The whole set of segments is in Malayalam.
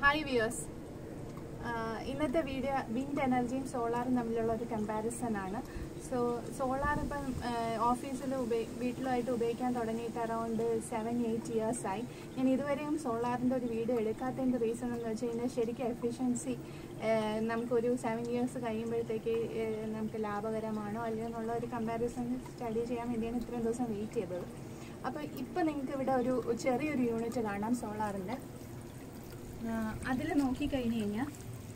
ഹായ് വ്യൂവേഴ്സ് ഇന്നത്തെ വീഡിയോ വിൻഡ് എനർജിയും സോളാറും തമ്മിലുള്ള ഒരു കമ്പാരിസൺ ആണ് സോ സോളാർ ഇപ്പം ഓഫീസിൽ ഉപയോഗി വീട്ടിലുമായിട്ട് ഉപയോഗിക്കാൻ തുടങ്ങിയിട്ട് അറൗണ്ട് സെവൻ എയ്റ്റ് ഇയേഴ്സ് ആയി ഞാൻ ഇതുവരെയും സോളാറിൻ്റെ ഒരു വീഡിയോ എടുക്കാത്തതിൻ്റെ റീസൺ എന്ന് വെച്ച് കഴിഞ്ഞാൽ ശരിക്കും എഫിഷ്യൻസി നമുക്കൊരു സെവൻ ഇയേഴ്സ് കഴിയുമ്പോഴത്തേക്ക് ഏഹ്, നമുക്ക് ലാഭകരമാണോ അല്ലയോ എന്നുള്ള ഒരു കമ്പാരിസൺ സ്റ്റഡി ചെയ്യാൻ വേണ്ടിയാണ് ഇത്രയും ദിവസം വെയിറ്റ് ചെയ്തത് അപ്പോൾ ഇപ്പം നിങ്ങൾക്ക് ഇവിടെ ഒരു ചെറിയൊരു യൂണിറ്റ് കാണാം സോളാറിൻ്റെ അതിൽ നോക്കിക്കഴിഞ്ഞ് കഴിഞ്ഞാൽ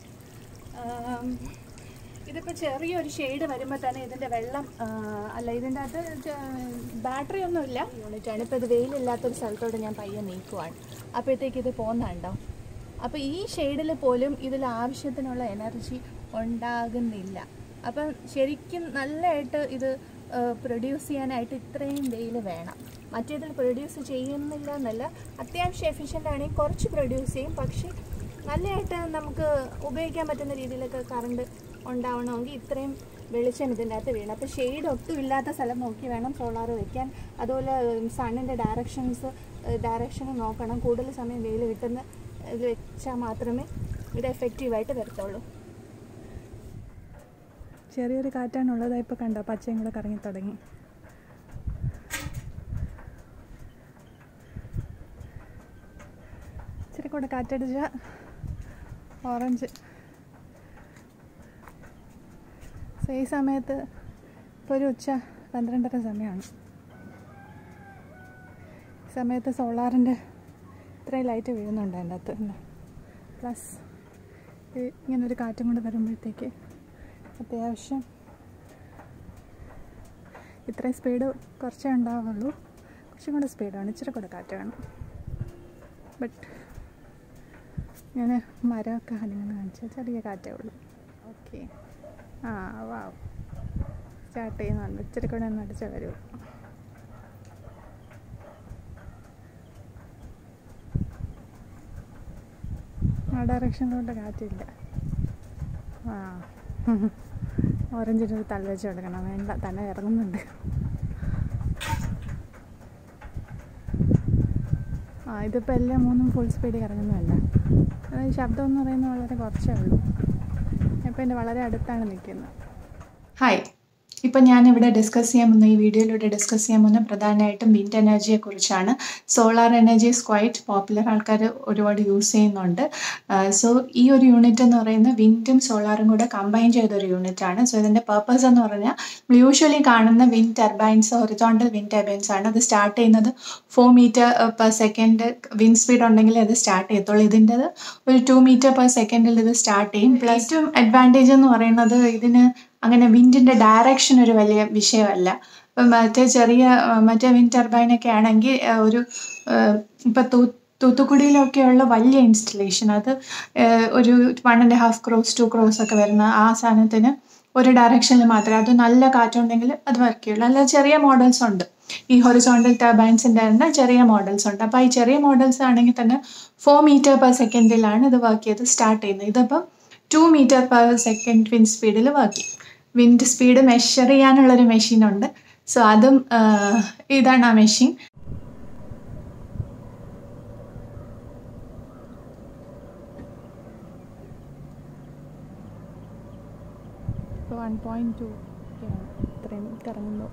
ഇതിപ്പോൾ ചെറിയൊരു ഷെയ്ഡ് വരുമ്പോൾ തന്നെ ഇതിൻ്റെ വെള്ളം ആ, അല്ല ഇതിൻ്റെ അകത്ത് ബാറ്ററി ഒന്നുമില്ല യൂണിറ്റാണ് ഇപ്പോൾ ഇത് വെയിലില്ലാത്തൊരു സ്ഥലത്തോട്ട് ഞാൻ പയ്യെ നീക്കുവാണ് അപ്പോഴത്തേക്ക് ഇത് പോകുന്നുണ്ടോ അപ്പോൾ ഈ ഷെയ്ഡിൽ പോലും ഇതിൽ ആവശ്യത്തിനുള്ള എനർജി ഉണ്ടാകുന്നില്ല അപ്പം ശരിക്കും നല്ലതായിട്ട് ഇത് പ്രൊഡ്യൂസ് ചെയ്യാനായിട്ട് ഇത്രയും വെയിൽ വേണം മറ്റേതിൽ പ്രൊഡ്യൂസ് ചെയ്യുന്നില്ല എന്നല്ല അത്യാവശ്യം എഫിഷ്യൻ്റ് ആണെങ്കിൽ കുറച്ച് പ്രൊഡ്യൂസ് ചെയ്യും പക്ഷേ നല്ലതായിട്ട് നമുക്ക് ഉപയോഗിക്കാൻ പറ്റുന്ന രീതിയിലൊക്കെ കറണ്ട് ഉണ്ടാവണമെങ്കിൽ ഇത്രയും വെളിച്ചം ഇതിൻ്റെ അകത്ത് വീണം അപ്പോൾ ഷെയ്ഡ് ഒട്ടും ഇല്ലാത്ത സ്ഥലം നോക്കി വേണം സോളാർ വെക്കാൻ അതുപോലെ സണ്ണിൻ്റെ ഡയറക്ഷൻസ് ഡയറക്ഷൻ നോക്കണം കൂടുതൽ സമയം വെയിൽ കിട്ടുന്ന ഇതിൽ വെച്ചാൽ മാത്രമേ ഇത് എഫക്റ്റീവായിട്ട് വരത്തുള്ളൂ ചെറിയൊരു കാറ്റാണുള്ളത് ഇപ്പോൾ കണ്ടോ പച്ചയും കൂടെ കറങ്ങി തുടങ്ങി ഇച്ചിരി കൂടെ കാറ്റടിച്ച ഓറഞ്ച് സോ ഈ സമയത്ത് ഇപ്പോൾ ഒരു ഉച്ച പന്ത്രണ്ടര സമയമാണ് ഈ സമയത്ത് സോളാറിൻ്റെ ഇത്രയും ലൈറ്റ് വീഴുന്നുണ്ട് അതിൻ്റെ അകത്ത് പ്ലസ് ഇങ്ങനൊരു കാറ്റും കൂടെ വരുമ്പോഴത്തേക്ക് അത്യാവശ്യം ഇത്രയും സ്പീഡ് കുറച്ചേ ഉണ്ടാവുള്ളൂ കുറച്ചും കൂടെ സ്പീഡാണ് ഇച്ചിരി കൂടെ കാറ്റ് വേണം ബട്ട് ഞാൻ മരമൊക്കെ ഹനിമെന്ന് കാണിച്ചാൽ ചെറിയ കാറ്റേ ഉള്ളൂ ഓക്കെ ആ വാവ് സ്റ്റാർട്ട് ചെയ്യുന്നുണ്ട് ഇച്ചിരി കൂടെ ഒന്ന് അടിച്ചാൽ വരൂ ആ ഡയറക്ഷനിലോട്ട് കാറ്റില്ല ആ ഓറഞ്ചിൻ്റെ ഒരു തല വെച്ച് കൊടുക്കണം വേണ്ട തന്നെ ഇറങ്ങുന്നുണ്ട് ആ ഇതിപ്പോൾ എല്ലാം മൂന്നും ഫുൾ സ്പീഡിൽ ഇറങ്ങുന്നതല്ല അതായത് ശബ്ദം എന്ന് പറയുന്നത് വളരെ കുറച്ചേ ഉള്ളൂ ഇപ്പോൾ എൻ്റെ വളരെ അടുത്താണ് നിൽക്കുന്നത് ഹായ് ഇപ്പം ഞാനിവിടെ ഡിസ്കസ് ചെയ്യാൻ പോകുന്ന ഈ വീഡിയോയിലൂടെ ഡിസ്കസ് ചെയ്യാൻ പോകുന്ന പ്രധാനമായിട്ടും വിൻഡ് എനർജിയെ കുറിച്ചാണ് solar energy is quite popular ആൾക്കാർ ഒരുപാട് യൂസ് ചെയ്യുന്നുണ്ട് സോ ഈ ഒരു യൂണിറ്റ് എന്ന് പറയുന്നത് വിൻഡും സോളാറും കൂടെ കമ്പൈൻ ചെയ്ത ഒരു യൂണിറ്റ് ആണ് സോ ഇതിൻ്റെ പർപ്പസ് എന്ന് പറഞ്ഞാൽ നമ്മൾ യൂഷ്വലി കാണുന്ന wind turbines horizontal wind turbines ആണ് അത് സ്റ്റാർട്ട് ചെയ്യുന്നത് four metre per second wind speed ഉണ്ടെങ്കിൽ അത് സ്റ്റാർട്ട് ചെയ്യത്തുള്ളൂ ഇതിൻ്റെത് ഒരു ടു മീറ്റർ പെർ സെക്കൻഡിൽ ഇത് സ്റ്റാർട്ട് ചെയ്യും പ്ലസ് ഏറ്റവും അഡ്വാൻറ്റേജ് എന്ന് പറയുന്നത് ഇതിന് അങ്ങനെ വിൻഡിൻ്റെ ഡയറക്ഷൻ ഒരു വലിയ വിഷയമല്ല ഇപ്പം മറ്റേ ചെറിയ ആ, മറ്റേ വിൻഡ് ടർബൈനൊക്കെ ആണെങ്കിൽ ആ, ഒരു ഇപ്പം തൂ തൂത്തുക്കുടിയിലൊക്കെയുള്ള വലിയ ഇൻസ്റ്റലേഷൻ അത് ആ, ഒരു one and half crores to crores ഒക്കെ വരുന്ന ആ സാധനത്തിന് ഒരു ഡയറക്ഷനിൽ മാത്രമേ അത് നല്ല കാറ്റുണ്ടെങ്കിൽ അത് വർക്ക് ചെയ്യുള്ളൂ അല്ല ചെറിയ മോഡൽസ് ഉണ്ട് ഈ ഹൊറിസോണ്ടൽ ടർബൈൻസിൻ്റെ തന്നെ ചെറിയ മോഡൽസ് ഉണ്ട് അപ്പോൾ ഈ ചെറിയ മോഡൽസ് ആണെങ്കിൽ തന്നെ ഫോർ മീറ്റർ പെർ സെക്കൻഡിലാണ് ഇത് വർക്ക് ചെയ്ത് സ്റ്റാർട്ട് ചെയ്യുന്നത് ഇതിപ്പം two metre per second wind സ്പീഡിൽ വർക്ക് ചെയ്യും വിൻഡ് സ്പീഡ് മെഷർ ചെയ്യാനുള്ളൊരു മെഷീൻ ഉണ്ട് സോ അതും ആ, ഇതാണ് ആ മെഷീൻ ഇപ്പോൾ വൺ പോയിൻറ്റ് ടു ഒക്കെയാണ് ഇത്രയും കറങ്ങുമ്പോൾ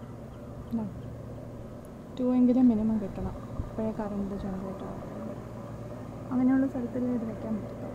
ടു എങ്കിലും മിനിമം കിട്ടണം അപ്പോഴേ കറണ്ട് ജനറേറ്റ് ആവും അങ്ങനെയുള്ള സ്ഥലത്തിൽ ഇത് വയ്ക്കാൻ പറ്റുള്ളൂ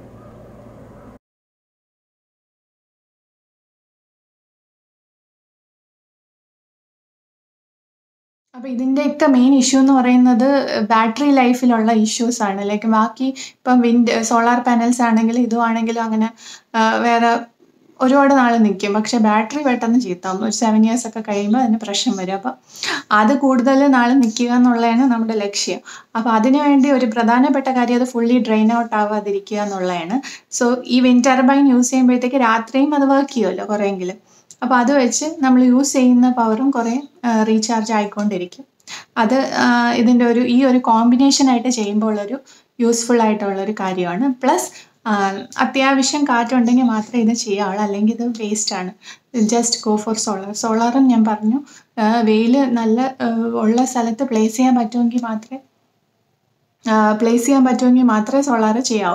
അപ്പോൾ ഇതിൻ്റെയൊക്കെ മെയിൻ ഇഷ്യൂ എന്ന് പറയുന്നത് ബാറ്ററി ലൈഫിലുള്ള ഇഷ്യൂസ് ആണ് ലൈക്ക് ബാക്കി ഇപ്പം വിൻഡ് സോളാർ പാനൽസ് ആണെങ്കിലും ഇതും ആണെങ്കിലും അങ്ങനെ ആ, വേറെ ഒരുപാട് നാൾ നിൽക്കും പക്ഷെ ബാറ്ററി പെട്ടെന്ന് ചീത്താവും ഒരു സെവൻ ഇയേഴ്സ് ഒക്കെ കഴിയുമ്പോൾ അതിന് പ്രശ്നം വരും അപ്പം അത് കൂടുതൽ നാൾ നിൽക്കുക എന്നുള്ളതാണ് നമ്മുടെ ലക്ഷ്യം അപ്പോൾ അതിനു വേണ്ടി ഒരു പ്രധാനപ്പെട്ട കാര്യം അത് ഫുള്ളി ഡ്രെയിൻ ഔട്ട് ആവാതിരിക്കുക എന്നുള്ളതാണ് സോ ഈ വിൻഡ് ടർബൈൻ യൂസ് ചെയ്യുമ്പോഴത്തേക്ക് രാത്രിയും അത് വർക്ക് ചെയ്യുമല്ലോ കുറേയെങ്കിലും അപ്പോൾ അത് വെച്ച് നമ്മൾ യൂസ് ചെയ്യുന്ന പവറും കുറേ റീചാർജ് ആയിക്കൊണ്ടിരിക്കും അത് ആ, ഇതിൻ്റെ ഒരു ഈ ഒരു കോമ്പിനേഷൻ ആയിട്ട് ചെയ്യുമ്പോൾ ഒരു യൂസ്ഫുൾ ആയിട്ടുള്ള ഒരു കാര്യമാണ് പ്ലസ് അത്യാവശ്യം കാറ്റുണ്ടെങ്കിൽ മാത്രമേ ഇത് ചെയ്യാവുള്ളൂ അല്ലെങ്കിൽ ഇത് വേസ്റ്റ് ആണ് ജസ്റ്റ് ഗോ ഫോർ സോളാർ സോളാറും ഞാൻ പറഞ്ഞു വെയിൽ നല്ല ആ, ഉള്ള സ്ഥലത്ത് പ്ലേസ് ചെയ്യാൻ പറ്റുമെങ്കിൽ മാത്രമേ പ്ലേസ് ചെയ്യാൻ പറ്റുമെങ്കിൽ മാത്രമേ സോളാർ ചെയ്യാവുള്ളൂ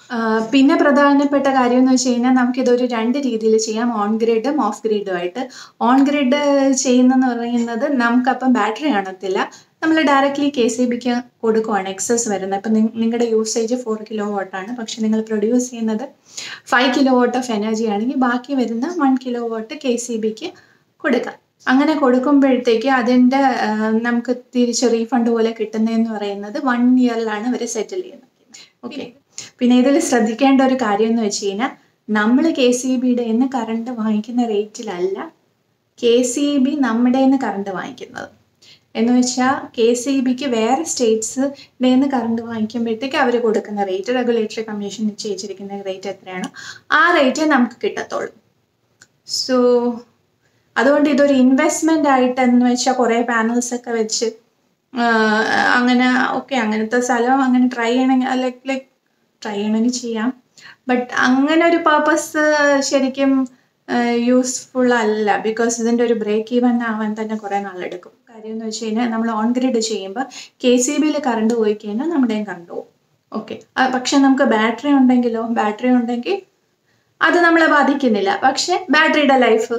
ആ, പിന്നെ പ്രധാനപ്പെട്ട കാര്യം എന്ന് വെച്ച് കഴിഞ്ഞാൽ നമുക്കിതൊരു രണ്ട് രീതിയിൽ ചെയ്യാം ഓൺ ഗ്രിഡും ഓഫ് ഗ്രിഡും ആയിട്ട് ഓൺ ഗ്രിഡ് ചെയ്യുന്നതെന്ന് പറയുന്നത് നമുക്കപ്പം ബാറ്ററി കാണത്തില്ല നമ്മൾ ഡയറക്റ്റ്ലി കെ സി ബിക്ക് കൊടുക്കുവാണ് എക്സസ് വരുന്നത് അപ്പം നിങ്ങളുടെ യൂസേജ് ഫോർ കിലോ വാട്ടാണ് പക്ഷെ നിങ്ങൾ പ്രൊഡ്യൂസ് ചെയ്യുന്നത് five kilowatt of energy ആണെങ്കിൽ ബാക്കി വരുന്ന one kilowatt K C ബിക്ക് കൊടുക്കാം അങ്ങനെ കൊടുക്കുമ്പോഴത്തേക്ക് അതിൻ്റെ ആ, നമുക്ക് തിരിച്ച് റീഫണ്ട് പോലെ കിട്ടുന്നതെന്ന് പറയുന്നത് വൺ ഇയറിലാണ് അവർ സെറ്റിൽ ചെയ്യുന്നത് ഓക്കെ പിന്നെ ഇതിൽ ശ്രദ്ധിക്കേണ്ട ഒരു കാര്യം എന്ന് വെച്ച് കഴിഞ്ഞാൽ നമ്മൾ കെ സി ബിയുടെ നിന്ന് കറണ്ട് വാങ്ങിക്കുന്ന റേറ്റിലല്ല കെ സി ബി നമ്മുടെ നിന്ന് കറണ്ട് വാങ്ങിക്കുന്നത് എന്ന് വെച്ചാൽ കെ സി ബിക്ക് വേറെ സ്റ്റേറ്റ്സ് നിന്ന് കറണ്ട് വാങ്ങിക്കുമ്പോഴത്തേക്ക് അവർ കൊടുക്കുന്ന റേറ്റ് റെഗുലേറ്ററി കമ്മീഷൻ നിശ്ചയിച്ചിരിക്കുന്ന റേറ്റ് എത്രയാണോ ആ റേറ്റേ നമുക്ക് കിട്ടത്തുള്ളൂ സോ അതുകൊണ്ട് ഇതൊരു ഇൻവെസ്റ്റ്മെന്റ് ആയിട്ട് എന്ന് വെച്ചാൽ കുറേ പാനൽസ് ഒക്കെ വെച്ച് ആഹ് അങ്ങനെ ഓക്കെ അങ്ങനത്തെ സ്ഥലം അങ്ങനെ ട്രൈ ചെയ്യണമെങ്കിൽ ലൈക്ക് ലൈക്ക് ട്രൈ ചെയ്യണമെങ്കിൽ ചെയ്യാം ബട്ട് അങ്ങനെ ഒരു പർപ്പസ് ശരിക്കും യൂസ്ഫുൾ അല്ല ബിക്കോസ് ഇതിൻ്റെ ഒരു ബ്രേക്ക് ഈവൻ ആവാൻ തന്നെ കുറേ നാളെടുക്കും കാര്യം എന്ന് വെച്ച് കഴിഞ്ഞാൽ നമ്മൾ ഓൺ ഗ്രിഡ് ചെയ്യുമ്പോൾ കെ സി ബിയിൽ കറണ്ട് പോയി കഴിഞ്ഞാൽ നമ്മുടെയും കറണ്ട് പോകും ഓക്കെ പക്ഷെ നമുക്ക് ബാറ്ററി ഉണ്ടെങ്കിലോ ബാറ്ററി ഉണ്ടെങ്കിൽ അത് നമ്മളെ ബാധിക്കുന്നില്ല പക്ഷെ ബാറ്ററിയുടെ ലൈഫ്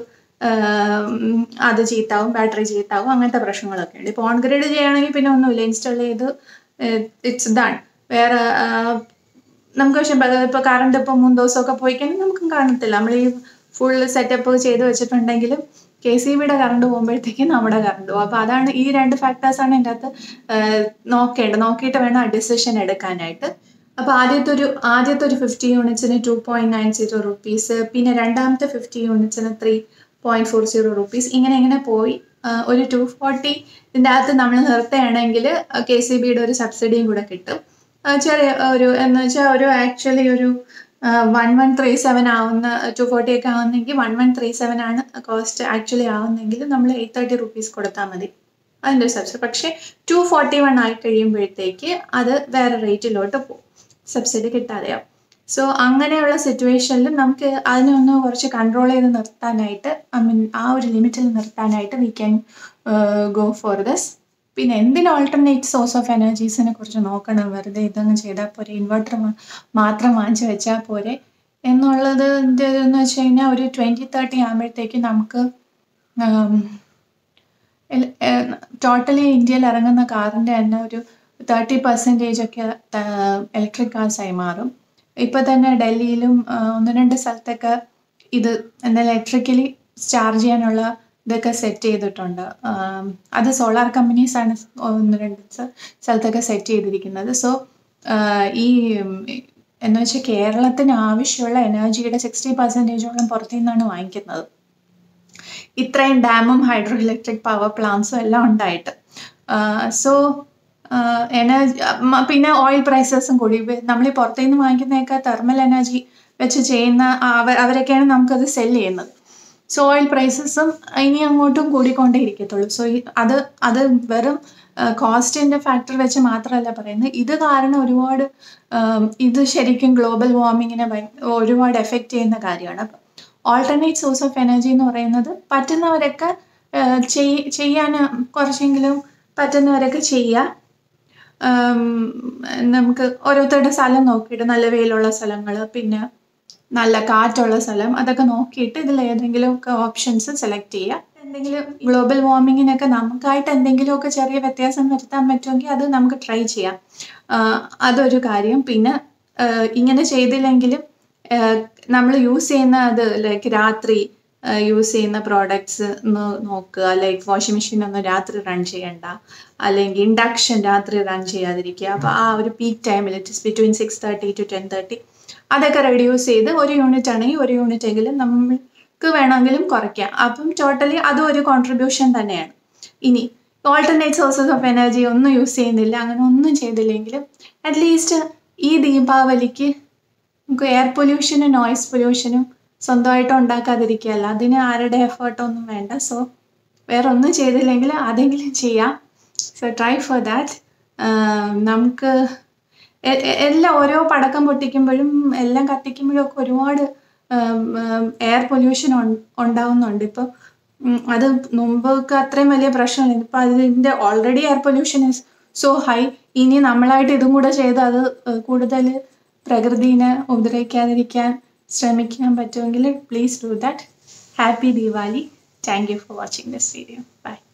അത് ചീത്താവും ബാറ്ററി ചീത്താവും അങ്ങനത്തെ പ്രശ്നങ്ങളൊക്കെ ഉണ്ട് ഇപ്പോൾ ഓൺ ഗ്രിഡ് ചെയ്യുകയാണെങ്കിൽ പിന്നെ ഒന്നുമില്ല ഇൻസ്റ്റാൾ ചെയ്ത് ഇറ്റ്സ് ഡൺ വേറെ ആ, നമുക്ക് പക്ഷെ ഇപ്പോൾ കറണ്ട് ഇപ്പോൾ മൂന്ന് ദിവസമൊക്കെ പോയി കഴിഞ്ഞാൽ നമുക്കും കാണത്തില്ല നമ്മൾ ഈ ഫുൾ സെറ്റപ്പ് ചെയ്ത് വെച്ചിട്ടുണ്ടെങ്കിലും കെ സി ബിയുടെ കറണ്ട് പോകുമ്പോഴത്തേക്കും നമ്മുടെ കറണ്ട് പോകും അപ്പോൾ അതാണ് ഈ രണ്ട് ഫാക്ടേഴ്സാണ് എൻ്റെ അകത്ത് ആ, നോക്കേണ്ടത് നോക്കിയിട്ട് വേണം ആ ഡിസിഷൻ എടുക്കാനായിട്ട് അപ്പോൾ ആദ്യത്തെ ഒരു ആദ്യത്തെ ഒരു ഫിഫ്റ്റി യൂണിറ്റ്സിന് two point nine zero rupees പിന്നെ രണ്ടാമത്തെ ഫിഫ്റ്റി യൂണിറ്റ്സിന് three point four zero rupees ഇങ്ങനെ ഇങ്ങനെ പോയി ആ, ഒരു ടു ഫോർട്ടി ഇതിൻ്റെ അകത്ത് നമ്മൾ നിർത്തുകയാണെങ്കിൽ കെ സി ബിയുടെ ഒരു സബ്സിഡിയും കൂടെ കിട്ടും ആ, ചെറിയ ഒരു എന്ന് വെച്ചാൽ ഒരു ആക്ച്വലി ഒരു വൺ വൺ ത്രീ സെവൻ ആവുന്ന ടു ഫോർട്ടി ഒക്കെ ആവുന്നെങ്കിൽ വൺ വൺ ത്രീ സെവൻ ആണ് കോസ്റ്റ് ആക്ച്വലി ആവുന്നെങ്കിൽ നമ്മൾ എയ്റ്റ് തേർട്ടി റുപ്പീസ് കൊടുത്താൽ മതി അതിൻ്റെ ഒരു സബ്സിഡി പക്ഷേ ടു ഫോർട്ടി വൺ ആയി കഴിയുമ്പോഴത്തേക്ക് അത് വേറെ റേറ്റിലോട്ട് പോകും സബ്സിഡി കിട്ടാതെയാവും സോ അങ്ങനെയുള്ള സിറ്റുവേഷനിൽ നമുക്ക് അതിനൊന്ന് കുറച്ച് കൺട്രോൾ ചെയ്ത് നിർത്താനായിട്ട് ഐ മീൻ ആ ഒരു ലിമിറ്റിൽ നിർത്താനായിട്ട് we can go for this പിന്നെ എന്തിന് ഓൾട്ടർനേറ്റ് സോഴ്സ് ഓഫ് എനർജീസിനെ കുറിച്ച് നോക്കണം വെറുതെ ഇതങ്ങ് ചെയ്താൽ പോരെ ഇൻവെർട്ടർ മാത്രം വാങ്ങിച്ച് വെച്ചാൽ പോരെ എന്നുള്ളത് എന്ന് വെച്ച് കഴിഞ്ഞാൽ ഒരു ട്വൻറ്റി തേർട്ടി ആകുമ്പോഴത്തേക്ക് നമുക്ക് ടോട്ടലി ഇന്ത്യയിൽ ഇറങ്ങുന്ന കാറിൻ്റെ തന്നെ ഒരു തേർട്ടി പെർസെൻറ്റേജ് ഒക്കെ ഇലക്ട്രിക് കാർസായി മാറും ഇപ്പോൾ തന്നെ ഡൽഹിയിലും ആ, ഒന്ന് രണ്ട് സ്ഥലത്തൊക്കെ ഇത് എന്താ ഇലക്ട്രിക്കലി ചാർജ് ചെയ്യാനുള്ള ഇതൊക്കെ സെറ്റ് ചെയ്തിട്ടുണ്ട് ആം, അത് സോളാർ കമ്പനീസാണ് ഒന്ന് രണ്ട് സ്ഥ- സ്ഥലത്തൊക്കെ സെറ്റ് ചെയ്തിരിക്കുന്നത് സോ ഈ ഉം, എന്ന് വെച്ചാൽ കേരളത്തിന് ആവശ്യമുള്ള എനർജിയുടെ സിക്സ്റ്റി പെർസെൻറ്റേജോളം പുറത്തു നിന്നാണ് വാങ്ങിക്കുന്നത് ഇത്രയും ഡാമും ഹൈഡ്രോ ഇലക്ട്രിക് പവർ പ്ലാന്റ്സും എല്ലാം ഉണ്ടായിട്ട് സോ എനർജി പിന്നെ ഓയിൽ പ്രൈസസും കൂടി നമ്മൾ ഈ പുറത്തു നിന്ന് വാങ്ങിക്കുന്നതൊക്കെ തെർമൽ എനർജി വെച്ച് ചെയ്യുന്ന അവ അവരൊക്കെയാണ് നമുക്കത് സെല് ചെയ്യുന്നത് സോ ഓയിൽ പ്രൈസസും ഇനി അങ്ങോട്ടും കൂടിക്കൊണ്ടേ ഇരിക്കത്തുള്ളൂ സോ അത് അത് വെറും കോസ്റ്റിൻ്റെ ഫാക്ടർ വെച്ച് മാത്രമല്ല പറയുന്നത് ഇത് കാരണം ഒരുപാട് ആം, ഇത് ശരിക്കും ഗ്ലോബൽ വാർമിങ്ങിനെ ഒരുപാട് എഫക്റ്റ് ചെയ്യുന്ന കാര്യമാണ് അപ്പം ഓൾട്ടർനേറ്റ് സോഴ്സ് ഓഫ് എനർജി എന്ന് പറയുന്നത് പറ്റുന്നവരൊക്കെ ആ, ചെയ്- ചെയ്യാൻ കുറച്ചെങ്കിലും പറ്റുന്നവരൊക്കെ ചെയ്യുക ആം, നമുക്ക് ഓരോരുത്തരുടെ സ്ഥലം നോക്കിയിട്ട് നല്ല വെയിലുള്ള സ്ഥലങ്ങൾ പിന്നെ നല്ല കാറ്റുള്ള സ്ഥലം അതൊക്കെ നോക്കിയിട്ട് ഇതിൽ ഏതെങ്കിലും ഒക്കെ ഓപ്ഷൻസ് സെലക്ട് ചെയ്യുക എന്തെങ്കിലും ഗ്ലോബൽ വാർമിങ്ങിനൊക്കെ നമുക്കായിട്ട് എന്തെങ്കിലുമൊക്കെ ചെറിയ വ്യത്യാസം വരുത്താൻ പറ്റുമെങ്കിൽ അത് നമുക്ക് ട്രൈ ചെയ്യാം ആ, അതൊരു കാര്യം പിന്നെ ആ, ഇങ്ങനെ ചെയ്തില്ലെങ്കിലും നമ്മൾ യൂസ് ചെയ്യുന്ന അത് ലൈക്ക് രാത്രി യൂസ് ചെയ്യുന്ന പ്രോഡക്ട്സ് നോക്കുക ലൈക്ക് വാഷിംഗ് മെഷീൻ ഒന്നും രാത്രി റൺ ചെയ്യണ്ട അല്ലെങ്കിൽ ഇൻഡക്ഷൻ രാത്രി റൺ ചെയ്യാതിരിക്കുക അപ്പോൾ ആ ഒരു പീക്ക് ടൈമിൽ it's between six thirty to ten thirty അതൊക്കെ റെഡ്യൂസ് ചെയ്ത് ഒരു യൂണിറ്റ് ആണെങ്കിൽ ഒരു യൂണിറ്റ് എങ്കിലും നമുക്ക് വേണമെങ്കിലും കുറയ്ക്കാം അപ്പം ടോട്ടലി അതും ഒരു കോൺട്രിബ്യൂഷൻ തന്നെയാണ് ഇനി ഓൾട്ടർനേറ്റ് സോഴ്സസ് ഓഫ് എനർജി ഒന്നും യൂസ് ചെയ്യുന്നില്ല അങ്ങനെ ഒന്നും ചെയ്തില്ലെങ്കിലും അറ്റ്ലീസ്റ്റ് ഈ ദീപാവലിക്ക് നമുക്ക് എയർ പൊല്യൂഷനും നോയിസ് പൊല്യൂഷനും സ്വന്തമായിട്ട് ഉണ്ടാക്കാതിരിക്കുകയല്ല അതിന് ആരുടെ എഫേർട്ടൊന്നും വേണ്ട സോ വേറെ ഒന്നും ചെയ്തില്ലെങ്കിൽ അതെങ്കിലും ചെയ്യാം സോ ട്രൈ ഫോർ ദാറ്റ് നമുക്ക് എ- എ- എല്ലാം ഓരോ പടക്കം പൊട്ടിക്കുമ്പോഴും എല്ലാം കത്തിക്കുമ്പോഴും ഒക്കെ ഒരുപാട് എയർ പൊല്യൂഷൻ ഉണ്ടാവുന്നുണ്ട് ഇപ്പോൾ അത് മുമ്പൊക്കെ അത്രയും വലിയ പ്രശ്നമില്ല ഇപ്പം അതിൻ്റെ already air pollution is so high ഇനി നമ്മളായിട്ട് ഇതും കൂടെ ചെയ്ത് അത് കൂടുതൽ പ്രകൃതിനെ ഉപദ്രവിക്കാതിരിക്കാൻ ശ്രമിക്കാൻ പറ്റുമെങ്കിൽ please do that happy Deepavali thank you for watching this video by